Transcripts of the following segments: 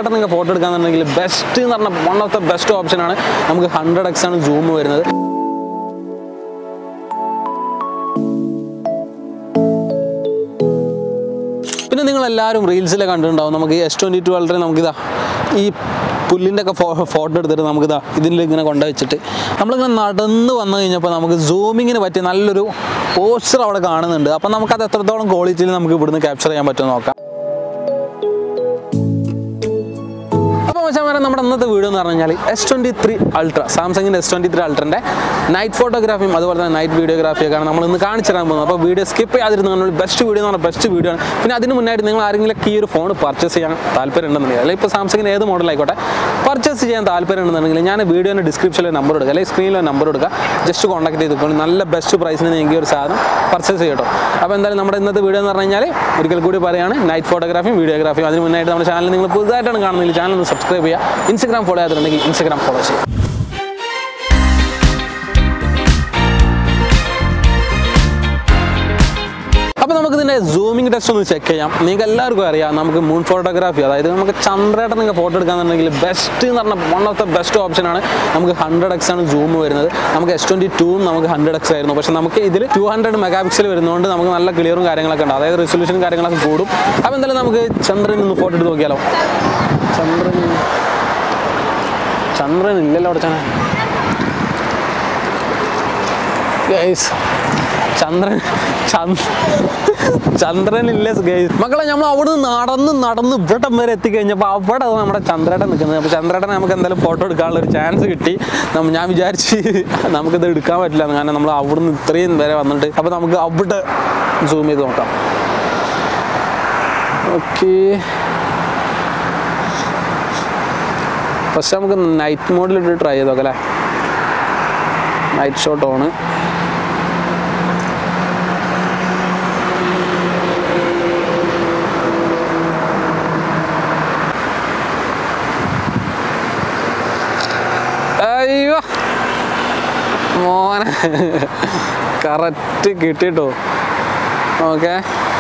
ചന്ദ്രേട്ടനൊക്കെ photo എടുക്കാന്നുണ്ടെങ്കിൽ best എന്ന് പറഞ്ഞാൽ one of the best ഓപ്ഷനാണ് നമുക്ക് ഹൺഡ്രഡ് എക്സ് ആണ് സൂം വരുന്നത് പിന്നെ നിങ്ങൾ എല്ലാവരും റീൽസിൽ കണ്ടിട്ടുണ്ടാവും നമുക്ക് എസ് ട്വൻറ്റി ടു വളരെ നമുക്കിതാ ഈ പുല്ലിൻ്റെ ഒക്കെ ഫോ ഫോട്ടോ എടുത്തിട്ട് നമുക്കിതാ ഇതിൽ ഇങ്ങനെ കൊണ്ടുവച്ചിട്ട് നമ്മളിങ്ങനെ നടന്ന് വന്നു കഴിഞ്ഞപ്പോൾ നമുക്ക് സൂമിങ്ങിന് പറ്റിയ നല്ലൊരു പോസ്റ്റർ അവിടെ കാണുന്നുണ്ട് അപ്പം നമുക്കത് എത്രത്തോളം ക്വാളിറ്റിയിൽ നമുക്ക് ഇവിടുന്ന് ക്യാപ്ചർ ചെയ്യാൻ പറ്റുമെന്ന് നോക്കാം അപ്പോൾ മച്ചാൻ നമ്മുടെ ഇന്നത്തെ വീഡിയോ എന്ന് പറഞ്ഞു കഴിഞ്ഞാൽ എസ് ട്വൻറ്റി ത്രീ അൾട്ര സാംസങ്ങിൻ്റെ എസ് ട്വൻറ്റി ത്രീ അൾട്രൻ്റെ നൈറ്റ് ഫോട്ടോഗ്രാഫിയും അതുപോലെ തന്നെ നൈറ്റ് വീഡിയോഗ്രാഫിയൊക്കെയാണ് നമ്മൾ ഇന്ന് കാണിച്ചു തരാൻ പോകുന്നത് അപ്പോൾ വീഡിയോ സ്കിപ്പ് ചെയ്യാതിരുന്ന ബെസ്റ്റ് വീഡിയോ എന്ന് പറഞ്ഞാൽ ബെസ്റ്റ് വീഡിയോ ആണ് പിന്നെ അതിന് മുന്നായിട്ട് നിങ്ങൾ ആരെങ്കിലും ഈ ഒരു ഫോൺ പർച്ചേസ് ചെയ്യാൻ താല്പര്യം ഉണ്ടെന്നുണ്ടെങ്കിൽ അല്ലെങ്കിൽ ഇപ്പോൾ സാംസങ്ങിന് ഏത് മോഡലായിക്കോട്ടെ പർച്ചേസ് ചെയ്യാൻ താല്പര്യം ഉണ്ടെന്നുണ്ടെങ്കിൽ ഞാൻ വീഡിയോൻ്റെ ഡിസ്ക്രിപ്ഷനിൽ നമ്പർ കൊടുക്കുക അല്ലെങ്കിൽ സ്ക്രീനിൽ നമ്പർ കൊടുക്കുക ജസ്റ്റ് കോൺടാക്ട് ചെയ്തിട്ടുണ്ട് നല്ല ബെസ്റ്റ് പ്രൈസിന് നിങ്ങൾക്ക് ഈ ഒരു സാധനം പർച്ചേസ് ചെയ്യട്ടോ അപ്പോൾ എന്തായാലും നമ്മുടെ ഇന്നത്തെ വീഡിയോ എന്ന് പറഞ്ഞു കഴിഞ്ഞാൽ ഒരിക്കൽ കൂടി പറയുകയാണ് നൈറ്റ് ഫോട്ടോഗ്രാഫിയും വീഡിയോഗ്രാഫിയും അതിന് മുന്നായിട്ട് നമ്മുടെ ചാനൽ നിങ്ങൾ പുതുതായിട്ടാണ് കാണുന്നതെങ്കിൽ ചാനൽ ഒന്ന് സബ്സ്ക്രൈബ് ചെയ്യുക ഇൻസ്റ്റാഗ്രാം ഫോളോ ചെയ്തിട്ടുണ്ടെങ്കിൽ ഇൻസ്റ്റാഗ്രാം ഫോളോ ചെയ്യുക അപ്പോൾ നമുക്ക് ഇതിൻ്റെ സൂമിംഗ് ടെസ്റ്റ് ഒന്ന് ചെക്ക് ചെയ്യാം നിങ്ങൾക്ക് എല്ലാവർക്കും അറിയാം നമുക്ക് മൂൺ ഫോട്ടോഗ്രാഫി അതായത് നമുക്ക് ചന്ദ്രേട്ടൻ നിങ്ങൾക്ക് ഫോട്ടോ എടുക്കാന്നുണ്ടെങ്കിൽ ബെസ്റ്റ് എന്ന് പറഞ്ഞാൽ വൺ ഓഫ് ദ ബെസ്റ്റ് ഓപ്ഷനാണ് നമുക്ക് ഹൺഡ്രഡ് എക്സ് ആണ് സൂം വരുന്നത് നമുക്ക് എസ് ട്വൻറ്റി ടൂവും നമുക്ക് ഹൺഡ്രഡ് എക്സ് ആയിരുന്നു പക്ഷേ നമുക്ക് ഇതിൽ ടു ഹൺഡ്രഡ് മെഗാ പിക്സൽ വരുന്നതുകൊണ്ട് നമുക്ക് നല്ല ക്ലിയറും കാര്യങ്ങളൊക്കെ ഉണ്ട് അതായത് റെസൊല്യൂഷനും കാര്യങ്ങളൊക്കെ കൂടും അപ്പോൾ എന്തായാലും നമുക്ക് ചന്ദ്രൻ ഒന്ന് ഫോട്ടോ എടുത്ത് നോക്കിയാലോ ചന്ദ്രൻ ചന്ദ്രൻ ഇല്ലല്ലോ അവിടെ ചാന ഗൈസ് ചന്ദ്രൻ ചന്ദ് ചന്ദ്രൻ ഇല്ല ഗൈസ് മക്കളെ നമ്മൾ അവിടെ നിന്ന് നടന്ന് നടന്ന് ഇവിടം വരെ എത്തിക്കഴിഞ്ഞപ്പോൾ അവിടെ നമ്മുടെ ചന്ദ്രേട്ടൻ നിൽക്കുന്നത് അപ്പോൾ ചന്ദ്രേട്ടനെ നമുക്ക് എന്തായാലും ഫോട്ടോ എടുക്കാനുള്ള ഒരു ചാൻസ് കിട്ടി നമ്മ- ഞാൻ വിചാരിച്ച് നമുക്കിത് എടുക്കാൻ പറ്റില്ല എന്ന്. കാരണം നമ്മൾ അവിടുന്ന് ഇത്രയും വരെ വന്നിട്ട് അപ്പോൾ നമുക്ക് അവിടെ സൂം ചെയ്ത് നോക്കാം ഓക്കേ ഫസ്റ്റ് നമുക്ക് നൈറ്റ് മോഡിലിട്ട് ട്രൈ ചെയ്ത് നോക്കാം അല്ലേ നൈറ്റ് ഷോട്ട് ഓണ് അയ്യോ മോനെ കറക്റ്റ് കിട്ടിട്ടോ ഓക്കെ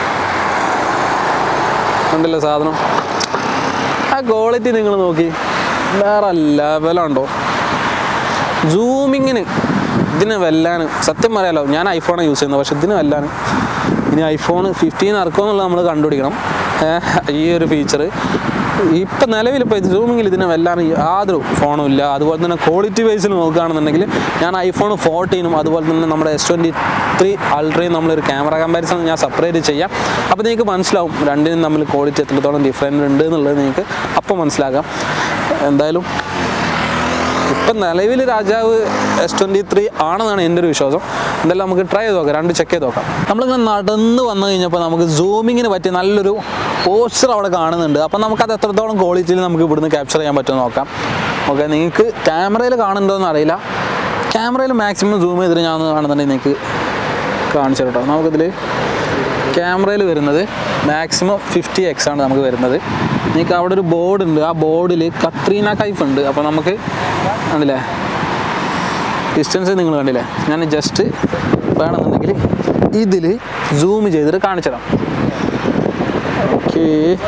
ഉണ്ടല്ലോ സാധനം ആ ക്വാളിറ്റി നിങ്ങൾ നോക്കി വേറെ ലെവലുണ്ടോ സൂമിങ്ങിന് ഇതിന് വെല്ലാന് സത്യം പറയാലോ ഞാൻ ഐഫോണാണ് യൂസ് ചെയ്യുന്നത് പക്ഷെ ഇതിന് വെല്ലാന് ഇനി ഐഫോൺ ഫിഫ്റ്റീൻ ഇറക്കുമെന്നുള്ളത് നമ്മൾ കണ്ടുപിടിക്കണം ഏഹ്, ഈ ഒരു ഫീച്ചർ ഇപ്പം നിലവിൽ ഇപ്പോൾ സൂമിങ്ങിൽ ഇതിന് വെല്ലാൻ യാതൊരു ഫോണും ഇല്ല അതുപോലെ തന്നെ ക്വാളിറ്റി വൈസിൽ നോക്കുകയാണെന്നുണ്ടെങ്കിൽ ഞാൻ ഐഫോൺ ഫോർട്ടീനും അതുപോലെ തന്നെ നമ്മുടെ എസ് ട്വൻറ്റി ത്രീ അൾട്രയും നമ്മളൊരു ക്യാമറ കമ്പാരിസൺ ഞാൻ സെപ്പറേറ്റ് ചെയ്യാം അപ്പോൾ നിങ്ങൾക്ക് മനസ്സിലാവും രണ്ടിനും തമ്മിൽ ക്വാളിറ്റി എത്രത്തോളം ഡിഫറൻറ്റ് ഉണ്ട് എന്നുള്ളത് നിങ്ങൾക്ക് അപ്പോൾ മനസ്സിലാക്കാം എന്തായാലും ഇപ്പം നിലവിൽ രാജാവ് എസ് ട്വൻറ്റി ത്രീ ആണെന്നാണ് എൻ്റെ ഒരു വിശ്വാസം എന്തായാലും നമുക്ക് ട്രൈ ചെയ്ത് നോക്കാം രണ്ട് ചെക്ക് ചെയ്ത് നോക്കാം നമ്മളിങ്ങനെ നടന്ന് വന്നു കഴിഞ്ഞപ്പോൾ നമുക്ക് സൂമിങ്ങിന് പറ്റിയ നല്ലൊരു പോസ്റ്റർ അവിടെ കാണുന്നുണ്ട് അപ്പം നമുക്കത് എത്രത്തോളം ക്വാളിറ്റിയിൽ നമുക്ക് ഇവിടുന്ന് ക്യാപ്ചർ ചെയ്യാൻ പറ്റുമെന്ന് നോക്കാം ഓക്കെ നിങ്ങൾക്ക് ക്യാമറയിൽ കാണുന്നുണ്ടോയെന്ന് അറിയില്ല ക്യാമറയിൽ മാക്സിമം സൂം ചെയ്തിട്ട് ഞാൻ ഒന്ന് കാണുന്നുണ്ടെങ്കിൽ നിങ്ങൾക്ക് കാണിച്ചു കേട്ടോ നമുക്കിതിൽ ക്യാമറയിൽ വരുന്നത് മാക്സിമം ഫിഫ്റ്റി എക്സ് ആണ് നമുക്ക് വരുന്നത് നിങ്ങൾക്ക് അവിടെ ഒരു ബോർഡ് ഉണ്ട് ആ ബോർഡിൽ കത്രീന കൈഫ് ഉണ്ട് അപ്പോൾ നമുക്ക് കണ്ടില്ലേ ഡിസ്റ്റൻസ് നിങ്ങൾ കണ്ടില്ലേ ഞാൻ ജസ്റ്റ് വേണമെന്നുണ്ടെങ്കിൽ ഇതിൽ സൂം ചെയ്തിട്ട് കാണിച്ചു തരാം ഓക്കേ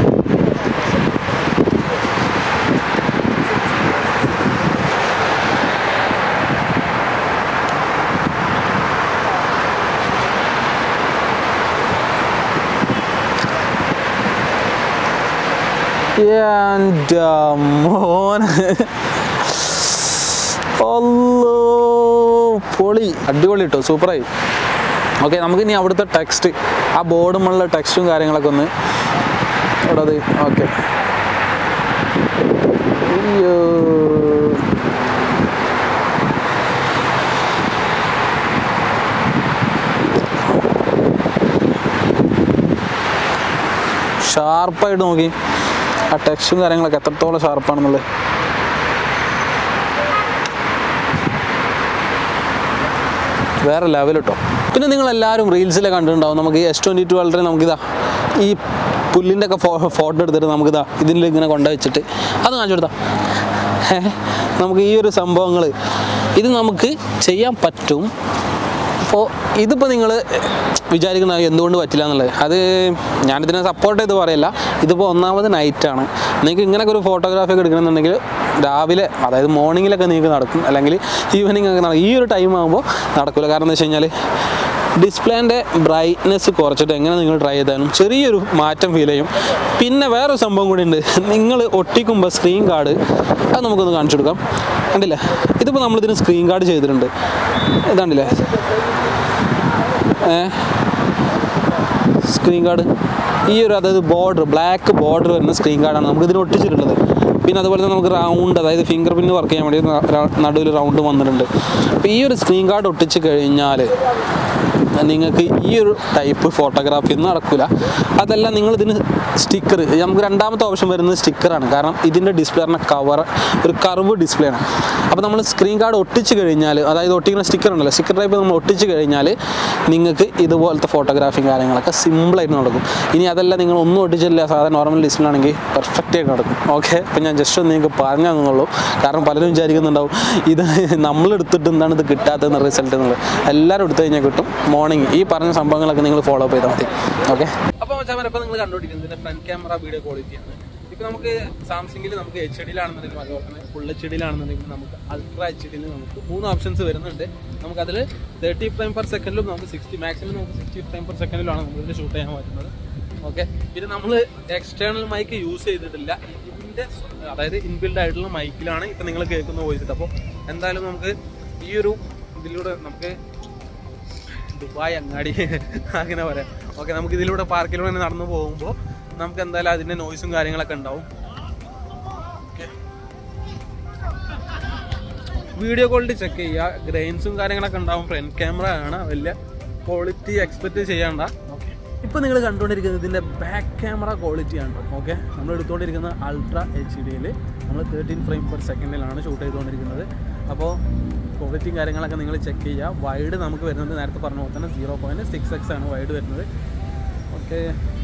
എൻ്റെ മോനെ അല്ലോ പൊളി അടിപൊളി കേട്ടോ സൂപ്പറായി ഓക്കെ നമുക്ക് ഇനി അവിടുത്തെ ടെക്സ്റ്റ് ആ ബോർഡുമുള്ള ടെക്സ്റ്റും കാര്യങ്ങളൊക്കെ ഒന്ന് ഇവിടെ അത് ഓക്കെ അയ്യോ ഷാർപ്പായിട്ട് നോക്കി ആ ടെക്സ്റ്റും കാര്യങ്ങളൊക്കെ എത്രത്തോളം ഷാർപ്പാണെന്നുള്ളത് വേറെ ലെവൽ കേട്ടോ പിന്നെ നിങ്ങൾ എല്ലാവരും റീൽസിലെ കണ്ടിട്ടുണ്ടാവും നമുക്ക് എസ് ട്വൻറ്റി ടു വളരെ നമുക്കിതാ ഈ പുല്ലിൻ്റെ ഒക്കെ ഫോ ഫോട്ടോ എടുത്തിട്ട് നമുക്കിതാ ഇതിൽ ഇങ്ങനെ കൊണ്ടുവച്ചിട്ട് അത് കാണിച്ചു കൊടുത്താ ഏ, നമുക്ക് ഈ ഒരു സംഭവങ്ങൾ ഇത് നമുക്ക് ചെയ്യാൻ പറ്റും അപ്പോൾ ഇതിപ്പോൾ നിങ്ങൾ വിചാരിക്കുന്നത് എന്തുകൊണ്ട് പറ്റില്ല എന്നുള്ളത് അത് ഞാനിതിനെ സപ്പോർട്ട് ചെയ്ത് പറയല്ല ഇതിപ്പോൾ ഒന്നാമത് നൈറ്റാണ് നിങ്ങൾക്ക് ഇങ്ങനെയൊക്കെ ഒരു ഫോട്ടോഗ്രാഫി ഒക്കെ എടുക്കണമെന്നുണ്ടെങ്കിൽ രാവിലെ അതായത് മോർണിംഗിലൊക്കെ നിങ്ങൾക്ക് നടക്കും അല്ലെങ്കിൽ ഈവനിങ് ഒക്കെ നടക്കും ഈ ഒരു ടൈം ആകുമ്പോൾ നടക്കില്ല കാരണം എന്താ വെച്ച് കഴിഞ്ഞാൽ ഡിസ്പ്ലേൻ്റെ ബ്രൈറ്റ്നെസ് കുറച്ചിട്ട് എങ്ങനെ നിങ്ങൾ ട്രൈ ചെയ്താലും ചെറിയൊരു മാറ്റം ഫീൽ ചെയ്യും പിന്നെ വേറൊരു സംഭവം കൂടി ഉണ്ട് നിങ്ങൾ ഒട്ടിക്കുമ്പോൾ സ്ക്രീൻ കാർഡ് അത് നമുക്കൊന്ന് കാണിച്ചു കൊടുക്കാം കണ്ടില്ലേ ഇതിപ്പോൾ നമ്മളിതിന് സ്ക്രീൻ കാർഡ് ചെയ്തിട്ടുണ്ട് ഇതാണ്ടില്ലേ ഏ സ്ക്രീൻ കാർഡ് ഈ ഒരു അതായത് ബോർഡർ ബ്ലാക്ക് ബോർഡർ വരുന്ന സ്ക്രീൻ കാർഡാണ് നമുക്ക് ഇതിന് ഒട്ടിച്ചിട്ടുള്ളത് പിന്നെ അതുപോലെ തന്നെ നമുക്ക് റൗണ്ട് അതായത് ഫിംഗർ പ്രിന്റ് വർക്ക് ചെയ്യാൻ വേണ്ടി നടുവിൽ റൗണ്ട് വന്നിട്ടുണ്ട് അപ്പോൾ ഈ ഒരു സ്ക്രീൻ കാർഡ് ഒട്ടിച്ച് കഴിഞ്ഞാൽ നിങ്ങൾക്ക് ഈ ഒരു ടൈപ്പ് ഫോട്ടോഗ്രാഫി ഒന്നും നടക്കില്ല അതല്ല നിങ്ങൾ ഇതിന് സ്റ്റിക്കർ നമുക്ക് രണ്ടാമത്തെ ഓപ്ഷൻ വരുന്നത് സ്റ്റിക്കറാണ് കാരണം ഇതിൻ്റെ ഡിസ്പ്ലേ പറഞ്ഞ കവർ ഒരു കർവ് ഡിസ്പ്ലേ ആണ് അപ്പോൾ നമ്മൾ സ്ക്രീൻ കാർഡ് ഒട്ടിച്ച് കഴിഞ്ഞാൽ അതായത് ഒട്ടിക്കുന്ന സ്റ്റിക്കർ ഉണ്ടല്ലോ സ്റ്റിക്കർ ടൈപ്പ് നമ്മൾ ഒട്ടിച്ച് കഴിഞ്ഞാൽ നിങ്ങൾക്ക് ഇതുപോലത്തെ ഫോട്ടോഗ്രാഫിയും കാര്യങ്ങളൊക്കെ സിമ്പിളായിട്ട് നടക്കും ഇനി അതല്ല നിങ്ങൾ ഒന്നും ഒട്ടിച്ചില്ല സാധാരണ നോർമൽ ഡിസ്പ്ലേ ആണെങ്കിൽ പെർഫെക്റ്റ് ആയിട്ട് നടക്കും ഓക്കെ അപ്പോൾ ഞാൻ ജസ്റ്റ് ഒന്ന് നിങ്ങൾക്ക് പറഞ്ഞു തന്നുള്ളൂ കാരണം പലരും വിചാരിക്കുന്നുണ്ടാവും ഇത് നമ്മൾ എടുത്തിട്ട് എന്താണ് ഇത് കിട്ടാത്തതെന്ന് റിസൾട്ട് എന്നുള്ളത് എല്ലാവരും എടുത്തു കഴിഞ്ഞാൽ കിട്ടും മോർണിംഗ് ഈ പറഞ്ഞ സംഭവങ്ങളൊക്കെ നിങ്ങൾ ഫോളോ അപ്പ് ചെയ്താൽ മതി ഓക്കെ അപ്പോൾ ഇപ്പോൾ നിങ്ങൾ കണ്ടുപിടിക്കുന്നത് ഫ്രണ്ട് ക്യാമറ വീഡിയോ ക്വാളിറ്റിയാണ് ഇപ്പോൾ നമുക്ക് സാംസങ്ങിൽ നമുക്ക് എച്ച് ഡിയിലാണെന്നുണ്ടെങ്കിൽ അതുപോലെ തന്നെ ഫുൾ എച്ച് ഡിയിലാണെന്നുണ്ടെങ്കിൽ നമുക്ക് അൾട്രാ എച്ച് ഡിയിൽ നമുക്ക് മൂന്ന് ഓപ്ഷൻസ് വരുന്നുണ്ട് നമുക്ക് അതിൽ തേർട്ടി ഫ്രെയിം പെർ സെക്കൻഡിലും നമുക്ക് സിക്സ്റ്റി മാക്സിമം നമുക്ക് സിക്സ്റ്റി ഫ്രെയിം പെർ സെക്കൻഡിലാണ് നമുക്ക് ഇതിൽ ഷൂട്ട് ചെയ്യാൻ പറ്റുന്നത് ഓക്കെ പിന്നെ നമ്മൾ എക്സ്റ്റേണൽ മൈക്ക് യൂസ് ചെയ്തിട്ടില്ല ഇതിൻ്റെ അതായത് ഇൻബിൽഡ് ആയിട്ടുള്ള മൈക്കിലാണ് ഇപ്പം നിങ്ങൾ കേൾക്കുന്ന വോയിസ് അപ്പോൾ എന്തായാലും നമുക്ക് ഈ ഒരു ഇതിലൂടെ നമുക്ക് ദുബായ് അങ്ങാടി അങ്ങനെ പറയാം ഓക്കെ നമുക്ക് ഇതിലൂടെ പാർക്കിലൂടെ തന്നെ നടന്നു പോകുമ്പോൾ നമുക്ക് എന്തായാലും അതിൻ്റെ നോയ്സും കാര്യങ്ങളൊക്കെ ഉണ്ടാവും ഓക്കെ വീഡിയോ ക്വാളിറ്റി ചെക്ക് ചെയ്യുക ഗ്രെയിൻസും കാര്യങ്ങളൊക്കെ ഉണ്ടാവും ഫ്രണ്ട് ക്യാമറ ആണ് വലിയ ക്വാളിറ്റി എക്സ്പെക്ട് ചെയ്യണ്ട ഓക്കെ ഇപ്പോൾ നിങ്ങൾ കണ്ടുകൊണ്ടിരിക്കുന്നത് ഇതിൻ്റെ ബാക്ക് ക്യാമറ ക്വാളിറ്റിയാണ് ഓക്കെ നമ്മൾ എടുത്തുകൊണ്ടിരിക്കുന്നത് അൾട്രാ എച്ച് ഡിയിൽ നമ്മൾ തേർട്ടീൻ ഫ്രെയിം പെർ സെക്കൻഡിലാണ് ഷൂട്ട് ചെയ്തുകൊണ്ടിരിക്കുന്നത് അപ്പോൾ ക്വാളിറ്റിയും കാര്യങ്ങളൊക്കെ നിങ്ങൾ ചെക്ക് ചെയ്യുക വൈഡ് നമുക്ക് വരുന്നത് നേരത്തെ പറഞ്ഞ പോലെ തന്നെ സീറോ പോയിൻറ്റ് സിക്സ് എക്സ് ആണ് വൈഡ് വരുന്നത് ഓക്കെ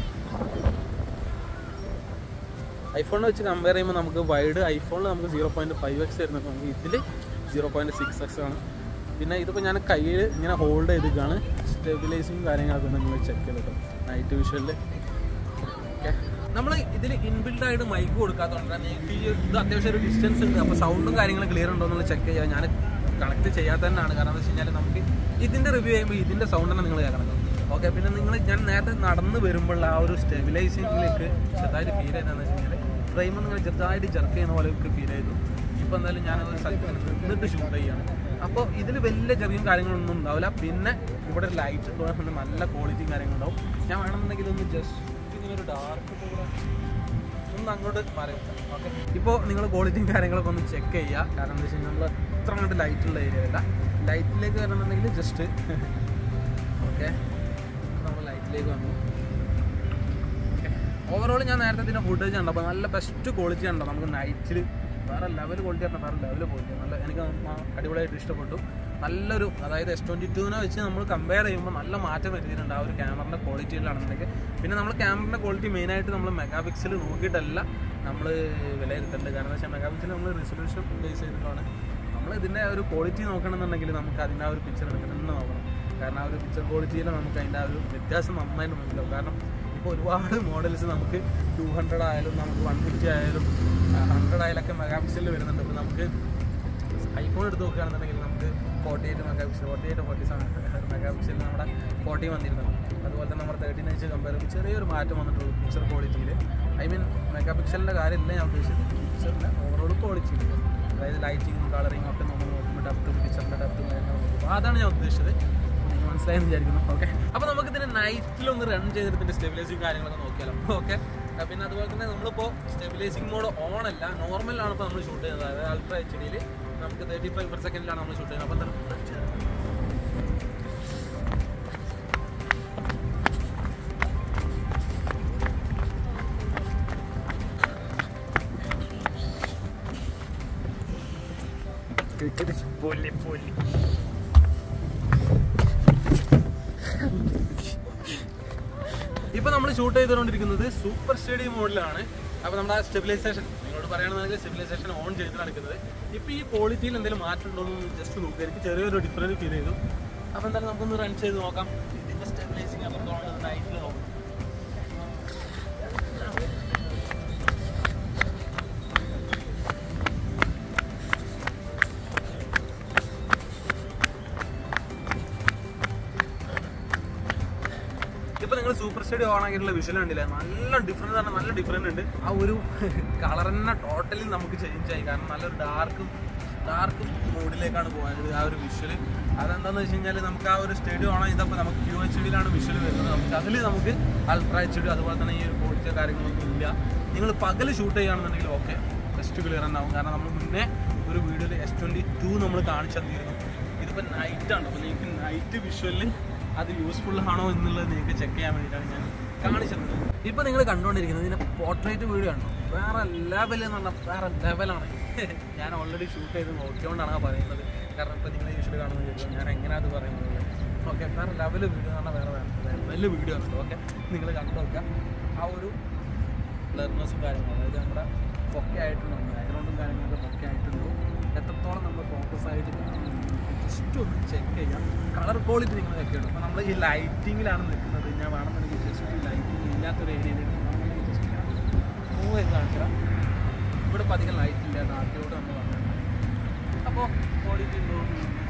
ഐഫോണിൽ വെച്ച് കമ്പയർ ചെയ്യുമ്പോൾ നമുക്ക് വൈഡ് ഐഫോണിൽ നമുക്ക് സീറോ പോയിൻറ്റ് ഫൈവ് എക്സ് വരുന്നുണ്ട് നമുക്ക് ഇതിൽ സീറോ പോയിൻറ്റ് സിക്സ് എക്സ് ആണ് പിന്നെ ഇതിപ്പോൾ ഞാൻ കയ്യിൽ ഇങ്ങനെ ഹോൾഡ് ചെയ്തിട്ടാണ് സ്റ്റെബിലൈസിങ് കാര്യങ്ങളൊക്കെ നിങ്ങൾ ചെക്ക് ചെയ്തിട്ട് നൈറ്റ് വിഷ്വലിൽ ഓക്കെ നമ്മൾ ഇതിൽ ഇൻബിൽഡ് ആയിട്ട് മൈക്ക് കൊടുക്കാത്തതുകൊണ്ട് തന്നെ ഈ ഇത് അത്യാവശ്യം ഒരു ഡിസ്റ്റൻസ് ഉണ്ട് അപ്പോൾ സൗണ്ടും കാര്യങ്ങളും ക്ലിയർ ഉണ്ടോ എന്നുള്ളത് ചെക്ക് ചെയ്യുക ഞാൻ കണക്ട് ചെയ്യാത്ത തന്നെയാണ് കാരണം എന്താ വെച്ച് കഴിഞ്ഞാൽ നമുക്ക് ഇതിൻ്റെ റിവ്യൂ ചെയ്യുമ്പോൾ ഇതിൻ്റെ സൗണ്ട് തന്നെ നിങ്ങൾ കേൾക്കണം ഓക്കെ പിന്നെ നിങ്ങൾ ഞാൻ നേരത്തെ നടന്ന് വരുമ്പോൾ ആ ഒരു സ്റ്റെബിലൈസിങ്ങിലേക്ക് ചെറുതായിട്ട് ഫീൽ ചെയ്തതെന്ന് വെച്ച് കഴിഞ്ഞാൽ ഫ്രെയിം നിങ്ങൾ ചെറുതായിട്ട് ജർക്ക് ചെയ്യുന്ന പോലെ എനിക്ക് ഫീൽ ചെയ്തു ഇപ്പോൾ എന്തായാലും ഞാൻ ഒരു സ്ഥലത്ത് നിന്നിട്ട് ഷൂട്ട് ചെയ്യാണ് അപ്പോൾ ഇതിൽ വലിയ ചെറിയും കാര്യങ്ങളൊന്നും ഉണ്ടാവില്ല പിന്നെ ഇവിടെ ലൈറ്റ് ഇട്ടുകൊണ്ട് നല്ല ക്വാളിറ്റിയും കാര്യങ്ങളുണ്ടാവും ഞാൻ വേണമെന്നുണ്ടെങ്കിൽ ഒന്ന് ജസ്റ്റ് ഇങ്ങനെ ഒരു ഡാർക്ക് കൂടെ ഒന്ന് അങ്ങോട്ട് മാറി ഓക്കെ ഇപ്പോൾ നിങ്ങൾ ക്വാളിറ്റിയും കാര്യങ്ങളൊക്കെ ഒന്ന് ചെക്ക് ചെയ്യുക കാരണം എന്താ വെച്ച് കഴിഞ്ഞാൽ നമ്മൾ ഇത്ര അങ്ങോട്ട് ലൈറ്റുള്ള ഏരിയ അല്ല ലൈറ്റിലേക്ക് വരണമെന്നുണ്ടെങ്കിൽ ജസ്റ്റ് ഓക്കെ നമ്മൾ ലൈറ്റിലേക്ക് വന്നു ഓവറോൾ ഞാൻ നേരത്തെ ഇതിൻ്റെ ഫുട്ടേജ് കണ്ടു അപ്പോൾ നല്ല ബെസ്റ്റ് ക്വാളിറ്റി ഉണ്ടോ നമുക്ക് നൈറ്റിൽ വേറെ ലെവൽ ക്വാളിറ്റി ആണ് വേറെ ലെവൽ ക്വാളിറ്റി നല്ല എനിക്ക് നന്നാ- അടിപൊളിയായിട്ട് ഇഷ്ടപ്പെട്ടു നല്ലൊരു അതായത് എസ് ട്വൻറ്റി ടുവിനെ വെച്ച് നമ്മൾ കമ്പയർ ചെയ്യുമ്പോൾ നല്ല മാറ്റം വരുത്തിയിട്ടുണ്ട് ആ ഒരു ക്യാമറയുടെ ക്വാളിറ്റിയിലാണെന്നുണ്ടെങ്കിൽ പിന്നെ നമ്മൾ ക്യാമറയുടെ ക്വാളിറ്റി മെയിനായിട്ട് നമ്മൾ മെഗാ പിക്സൽ നോക്കിയിട്ടല്ല നമ്മൾ വിലയിരുത്തേണ്ടത് കാരണം എന്താ വെച്ചാൽ മെഗാ പിക്സൽ നമ്മൾ റെസൊല്യൂഷൻ ബേസ് ചെയ്തിട്ടാണ് നമ്മൾ ഇതിൻ്റെ ഒരു ക്വാളിറ്റി നോക്കണമെന്നുണ്ടെങ്കിൽ നമുക്ക് അതിൻ്റെ ആ ഒരു പിക്ചർ എടുക്കുന്നത് തന്നെ നോക്കണം കാരണം ആ ഒരു പിക്ചർ ക്വാളിറ്റിയിൽ നമുക്ക് അതിൻ്റെ ആ ഒരു വ്യത്യാസം നന്നായിട്ട് മനസ്സിലാവും കാരണം ഇപ്പോൾ ഒരുപാട് മോഡൽസ് നമുക്ക് ടു ഹൺഡ്രഡ് ആയാലും നമുക്ക് വൺ ഫിഫ്റ്റി ആയാലും ഹൺഡ്രഡ് ആയാലൊക്കെ മെഗാ പിക്സലിൽ വരുന്നുണ്ട് ഇപ്പോൾ നമുക്ക് ഐഫോൺ എടുത്ത് നോക്കുകയാണെന്നുണ്ടെങ്കിൽ നമുക്ക് forty eight mega pixel forty eight forty seven mega പിക്സലിൽ നമ്മുടെ ഫോർട്ടി വന്നിരുന്നു അതുപോലെ തന്നെ നമ്മുടെ തേർട്ടീൻ വെച്ച് കമ്പയർ ചെയ്യുമ്പോൾ ചെറിയൊരു മാറ്റം വന്നിട്ടുള്ളൂ പിക്ചർ ക്വാളിറ്റിയിൽ ഐ മീൻ മെഗാ പിക്സലിൻ്റെ കാര്യമില്ല ഞാൻ ഉദ്ദേശിച്ചത് പിക്ചറിൻ്റെ ഓവറോൾ ക്വാളിറ്റി അതായത് ലൈറ്റിങ്ങും കളറിങ്ങും ഒക്കെ നമ്മൾ നോക്കുമ്പോൾ ഡെപ്തും പിക്ചറിൻ്റെ ഡെപ്തും കാര്യങ്ങളും അതാണ് ഞാൻ ഉദ്ദേശിച്ചത് നിങ്ങൾക്ക് മനസ്സിലായെന്ന് വിചാരിക്കുന്നു ഓക്കെ അപ്പോൾ നമുക്ക് ഇതിന് നൈറ്റിലൊന്ന് റൺ ചെയ്തിട്ട് ഇതിൻ്റെ സ്റ്റെബിലൈസിങ് കാര്യങ്ങളൊക്കെ നോക്കിയാലോ ഓക്കെ പിന്നെ അതുപോലെ തന്നെ നമ്മളിപ്പോൾ സ്റ്റെബിലൈസിങ് മോഡ് ഓൺ അല്ല നോർമലാണ് ഇപ്പോൾ നമ്മൾ ഷൂട്ട് ചെയ്യുന്നത് അതായത് അൾട്രാ എച്ച് ഡിയിൽ നമുക്ക് തേർട്ടി ഫൈവ് പെർ സെക്കൻഡിലാണ് നമ്മൾ ഷൂട്ട് ചെയ്യുന്നത് അപ്പം തന്നെ പൊല്ലി പൊല്ലി ഇപ്പൊ നമ്മൾ ഷൂട്ട് ചെയ്തുകൊണ്ടിരിക്കുന്നത് സൂപ്പർ സ്റ്റേഡിയം മോഡിലാണ് അപ്പൊ നമ്മുടെ സ്റ്റെബിലൈസേഷൻ നിങ്ങളോട് പറയുകയാണെന്നുണ്ടെങ്കിൽ സ്റ്റെബിലൈസേഷൻ ഓൺ ചെയ്ത് നടക്കുന്നത് ഇപ്പൊ ഈ ക്വാളിറ്റിയിൽ എന്തെങ്കിലും മാറ്റം ഉണ്ടോ എന്ന് ജസ്റ്റ് നോക്കുക എനിക്ക് ചെറിയൊരു ഡിഫറൻസ് ഫീൽ ചെയ്തു അപ്പൊ എന്തായാലും നമുക്കൊന്ന് റൺ ചെയ്ത് നോക്കാം ഇതിന്റെ സ്റ്റെബിലൈസിങ് എത്രത്തോളം നൈറ്റിൽ നോക്കാം എച്ച് ഡി ഓൺ ആക്കിയിട്ടുള്ള വിഷ്വൽ കണ്ടില്ലേ നല്ല ഡിഫറൻസ് ആണ് നല്ല ഡിഫറൻറ്റ് ഉണ്ട് ആ ഒരു കളർ തന്നെ ടോട്ടലി നമുക്ക് ചേഞ്ച് ആയി കാരണം നല്ലൊരു ഡാർക്കും ഡാർക്ക് മോഡിലേക്കാണ് പോയത് ആ ഒരു വിഷ്വൽ അതെന്താന്ന് വെച്ച് കഴിഞ്ഞാൽ നമുക്ക് ആ ഒരു സ്റ്റേഡിയം ഓൺ ചെയ്തപ്പോൾ നമുക്ക് ക്യൂ എച്ച് ഡിയിലാണ് വിഷ്വൽ വരുന്നത് നമുക്ക് അതിൽ നമുക്ക് അൾട്രാ എച്ച് ഡി അതുപോലെ തന്നെ ഈ ഒരു ക്വാളിറ്റിയോ കാര്യങ്ങളൊന്നും ഇല്ല നിങ്ങൾ പകൽ ഷൂട്ട് ചെയ്യുകയാണെന്നുണ്ടെങ്കിൽ ഓക്കെ ബെസ്റ്റ് ക്ലിയർ ഉണ്ടാവും കാരണം നമ്മൾ മുന്നേ ഒരു വീഡിയോയിൽ എസ് ട്വൻറ്റി ടു നമ്മൾ കാണിച്ചു തന്നിരുന്നു ഇതിപ്പോൾ നൈറ്റാണ് അപ്പോൾ നിങ്ങൾക്ക് നൈറ്റ് വിഷ്വലിൽ അത് യൂസ്ഫുൾ ആണോ എന്നുള്ളത് നിങ്ങൾക്ക് ചെക്ക് ചെയ്യാൻ വേണ്ടിയിട്ടാണ് ഞാൻ കാണിച്ചത് ഇപ്പോൾ നിങ്ങൾ കണ്ടുകൊണ്ടിരിക്കുന്നത് ഇതിൻ്റെ പോർട്രേറ്റ് വീഡിയോ ആണ് വേറെ ലെവൽ എന്ന് പറഞ്ഞാൽ വേറെ ലെവലാണ് ഞാൻ ഓൾറെഡി ഷൂട്ട് ചെയ്ത് നോക്കിയോണ്ടാണ് ആ പറയുന്നത് കാരണം ഇപ്പോൾ നിങ്ങൾ യൂഷ്വലി കാണുന്നത് ചോദിക്കും ഞാൻ എങ്ങനെയാണ് അത് പറയുന്നത് ഓക്കെ വേറെ ലെവൽ വീഡിയോ എന്ന് പറഞ്ഞാൽ വേറെ വേറെ ലെവൽ വീഡിയോ ആണ് ഓക്കെ നിങ്ങൾ കണ്ടു നോക്കുക ആ ഒരു ലെർണേഴ്സും കാര്യങ്ങളും അതായത് നമ്മുടെ ഒക്കെ ആയിട്ടുണ്ടോ ബാക്ക്ഗ്രൗണ്ടും കാര്യങ്ങളൊക്കെ ഒക്കെ ആയിട്ടുണ്ടോ എത്രത്തോളം നമ്മൾ ഫോക്കസ് ആയിട്ട് ജസ്റ്റ് ഒന്ന് ചെക്ക് ചെയ്യാം കളർ ക്വാളിറ്റി നിങ്ങൾ ചെക്ക് ചെയ്യണം അപ്പോൾ നമ്മൾ ഈ ലൈറ്റിങ്ങിലാണ് നിൽക്കുന്നത് ഞാൻ വേണമെന്നുണ്ടെങ്കിൽ ജസ്റ്റ് ഈ ലൈറ്റിംഗ് ഇല്ലാത്തൊരു ഏരിയയിൽ ജസ്റ്റ് മൂവ് ചെയ്ത് കാണിച്ചാൽ ഇവിടെ ഇപ്പോൾ അധികം ലൈറ്റ് ഇല്ല ഡാർക്കിലോട്ട് നമ്മൾ വന്നിട്ടുണ്ട് അപ്പോൾ ക്വാളിറ്റി ഉണ്ടോ